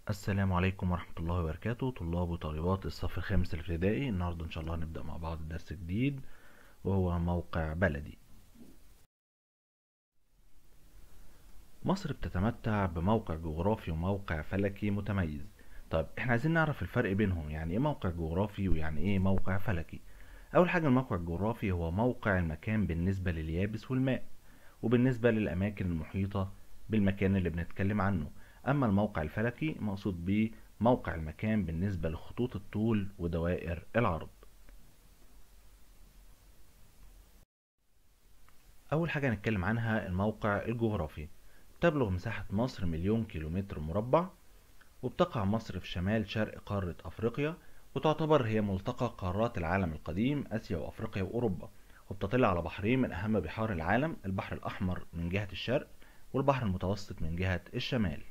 السلام عليكم ورحمة الله وبركاته طلاب وطالبات الصف الخامس الابتدائي النهاردة إن شاء الله هنبدأ مع بعض درس جديد وهو موقع بلدي مصر بتتمتع بموقع جغرافي وموقع فلكي متميز طيب احنا عايزين نعرف الفرق بينهم يعني ايه موقع جغرافي ويعني ايه موقع فلكي اول حاجة الموقع الجغرافي هو موقع المكان بالنسبة لليابس والماء وبالنسبة للأماكن المحيطة بالمكان اللي بنتكلم عنه أما الموقع الفلكي مقصود به موقع المكان بالنسبة لخطوط الطول ودوائر العرض أول حاجة هنتكلم عنها الموقع الجغرافي تبلغ مساحة مصر مليون كيلومتر مربع وبتقع مصر في شمال شرق قارة أفريقيا وتعتبر هي ملتقى قارات العالم القديم آسيا وأفريقيا وأوروبا وبتطل على بحرين من أهم بحار العالم البحر الأحمر من جهة الشرق والبحر المتوسط من جهة الشمال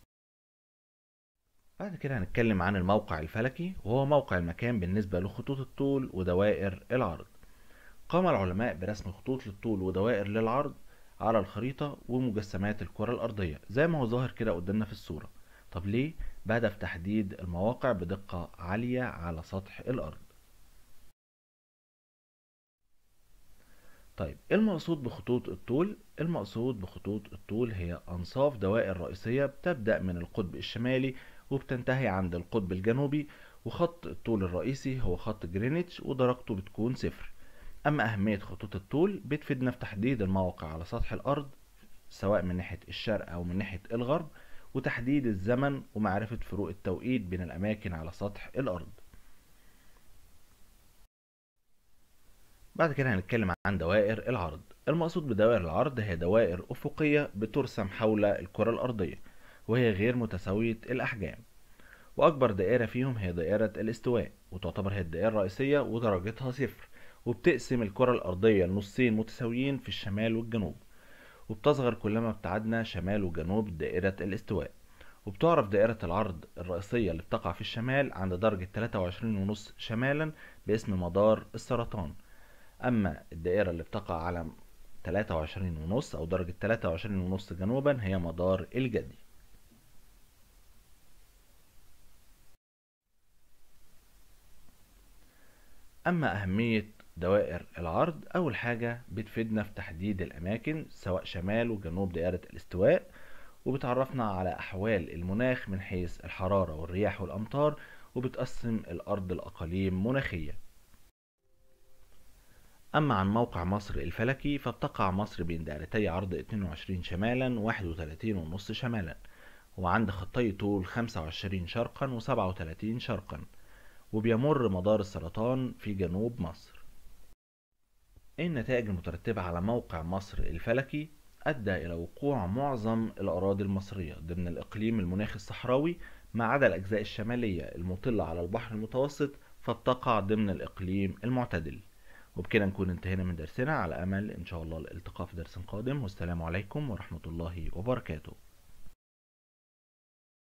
بعد كده هنتكلم عن الموقع الفلكي وهو موقع المكان بالنسبة لخطوط الطول ودوائر العرض قام العلماء برسم خطوط للطول ودوائر للعرض على الخريطة ومجسمات الكرة الأرضية زي ما هو ظاهر كده قدامنا في الصورة طب ليه؟ بهدف تحديد المواقع بدقة عالية على سطح الأرض طيب ايه المقصود بخطوط الطول المقصود بخطوط الطول هي انصاف دوائر رئيسيه بتبدا من القطب الشمالي وبتنتهي عند القطب الجنوبي وخط الطول الرئيسي هو خط جرينتش ودرجته بتكون صفر اما اهميه خطوط الطول بتفيدنا في تحديد المواقع على سطح الارض سواء من ناحيه الشرق او من ناحيه الغرب وتحديد الزمن ومعرفه فروق التوقيت بين الاماكن على سطح الارض بعد كده هنتكلم عن دوائر العرض المقصود بدوائر العرض هي دوائر أفقية بترسم حول الكرة الأرضية وهي غير متساوية الأحجام وأكبر دائرة فيهم هي دائرة الاستواء وتعتبر هي الدائرة الرئيسية ودرجتها صفر وبتقسم الكرة الأرضية لنصين متساويين في الشمال والجنوب وبتصغر كلما ابتعدنا شمال وجنوب دائرة الاستواء وبتعرف دائرة العرض الرئيسية اللي بتقع في الشمال عند درجة 23.5 شمالا باسم مدار السرطان أما الدائرة اللي بتقع على 23 ونص أو درجة 23 ونص جنوبا هي مدار الجدي أما أهمية دوائر العرض أول حاجة بتفيدنا في تحديد الأماكن سواء شمال وجنوب دائرة الاستواء وبتعرفنا على أحوال المناخ من حيث الحرارة والرياح والأمطار وبتقسم الأرض لأقاليم مناخية أما عن موقع مصر الفلكي فبتقع مصر بين دائرتي عرض 22 شمالا 31 ونص شمالا وعند خطي طول 25 شرقا و37 شرقا وبيمر مدار السرطان في جنوب مصر إيه النتائج المترتبة على موقع مصر الفلكي أدى إلى وقوع معظم الأراضي المصرية ضمن الإقليم المناخ الصحراوي ما عدا الأجزاء الشمالية المطلة على البحر المتوسط فبتقع ضمن الإقليم المعتدل وبكده نكون انتهينا من درسنا على أمل إن شاء الله الالتقاء في درس قادم والسلام عليكم ورحمة الله وبركاته